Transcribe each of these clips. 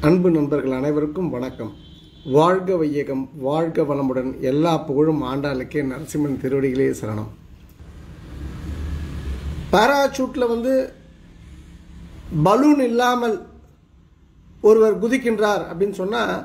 அன்பு நண்பர்கள் அனைவருக்கும் வணக்கம் வாழ்க வையகம் வாழ்க வளமுடன் எல்லா புகழும் ஆண்டாளுக்கே நரசிம்மன் திருவடிகளே சரணம் பாராசூட்டில் வந்து பலூன் இல்லாமல் ஒருவர் குதிக்கின்றார் அப்படின்னு சொன்னால்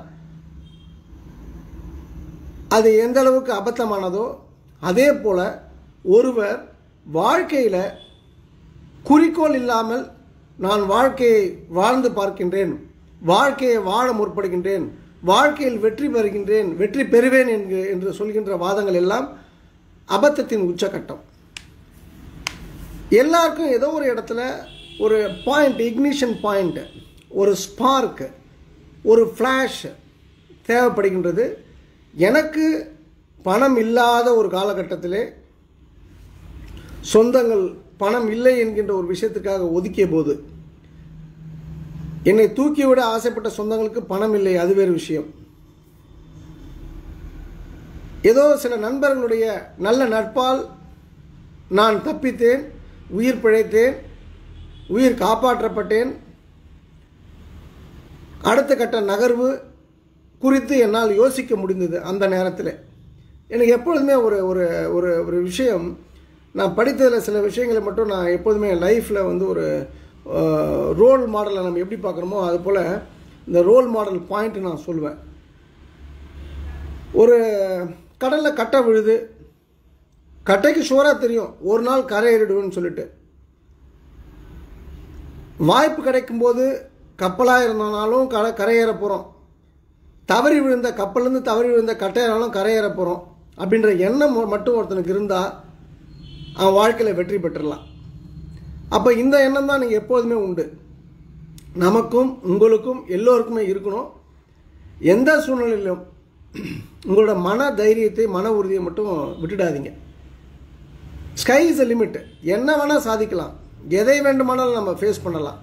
அது எந்த அளவுக்கு அபத்தமானதோ அதே போல் ஒருவர் வாழ்க்கையில் குறிக்கோள் இல்லாமல் நான் வாழ்க்கையை வாழ்ந்து பார்க்கின்றேன் வாழ்க்கையை வாழ முற்படுகின்றேன் வாழ்க்கையில் வெற்றி பெறுகின்றேன் வெற்றி பெறுவேன் என்று என்று சொல்கின்ற வாதங்கள் எல்லாம் அபத்தத்தின் உச்சக்கட்டம் எல்லாருக்கும் ஏதோ ஒரு இடத்துல ஒரு பாயிண்ட் இக்னிஷன் பாயிண்ட் ஒரு ஸ்பார்க் ஒரு ஃப்ளாஷ் தேவைப்படுகின்றது எனக்கு பணம் இல்லாத ஒரு காலகட்டத்திலே சொந்தங்கள் பணம் இல்லை என்கின்ற ஒரு விஷயத்துக்காக ஒதுக்கிய போது என்னை தூக்கிவிட ஆசைப்பட்ட சொந்தங்களுக்கு பணம் இல்லை அது வேறு விஷயம் ஏதோ சில நண்பர்களுடைய நல்ல நட்பால் நான் தப்பித்தேன் உயிர் பிழைத்தேன் உயிர் காப்பாற்றப்பட்டேன் அடுத்த கட்ட நகர்வு குறித்து என்னால் யோசிக்க முடிந்தது அந்த நேரத்தில் எனக்கு எப்பொழுதுமே ஒரு ஒரு ஒரு ஒரு விஷயம் நான் படித்ததில் சில விஷயங்களை மட்டும் நான் எப்போதுமே லைஃப்பில் வந்து ஒரு ரோல் மாடலை நம்ம எப்படி பார்க்குறோமோ அது போல் இந்த ரோல் மாடல் பாயிண்ட் நான் சொல்லுவேன் ஒரு கடலில் கட்டை விழுது கட்டைக்கு ஷோராக தெரியும் ஒரு நாள் கரை ஏறிடுவேன்னு சொல்லிட்டு வாய்ப்பு கிடைக்கும்போது கப்பலாக இருந்தனாலும் கரை கரையேற போகிறோம் தவறி விழுந்த கப்பல்லேருந்து தவறி விழுந்த கட்டையானாலும் கரையேற போகிறோம் அப்படின்ற எண்ணம் மட்டும் ஒருத்தனுக்கு இருந்தால் அவன் வாழ்க்கையில் வெற்றி பெற்றுடலாம் அப்போ இந்த எண்ணம் தான் நீங்கள் எப்போதுமே உண்டு நமக்கும் உங்களுக்கும் எல்லோருக்குமே இருக்கணும் எந்த சூழ்நிலையிலும் உங்களோட மன தைரியத்தை மன உறுதியை மட்டும் விட்டுடாதீங்க ஸ்கை இஸ் எ லிமிட் என்ன வேணால் சாதிக்கலாம் எதை வேண்டுமானாலும் நம்ம ஃபேஸ் பண்ணலாம்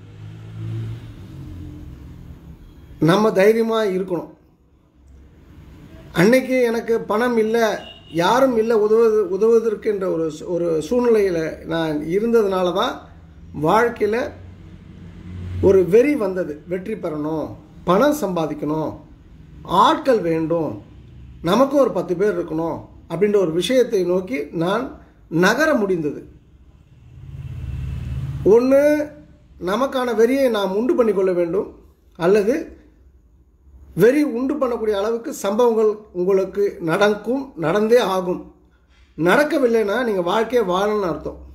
நம்ம தைரியமாக இருக்கணும் அன்னைக்கு எனக்கு பணம் இல்லை யாரும் இல்லை உதவுவது உதவுவதற்கு என்ற ஒரு ஒரு சூழ்நிலையில் நான் இருந்ததுனால தான் வாழ்க்கையில் ஒரு வெறி வந்தது வெற்றி பெறணும் பணம் சம்பாதிக்கணும் ஆட்கள் வேண்டும் நமக்கும் ஒரு பத்து பேர் இருக்கணும் அப்படின்ற ஒரு விஷயத்தை நோக்கி நான் நகர முடிந்தது ஒன்று நமக்கான வெறியை நாம் உண்டு பண்ணிக்கொள்ள வேண்டும் அல்லது வெறி உண்டு பண்ணக்கூடிய அளவுக்கு சம்பவங்கள் உங்களுக்கு நடக்கும் நடந்தே ஆகும் நடக்கவில்லைன்னா நீங்கள் வாழ்க்கையை வாழணும்னு அர்த்தம்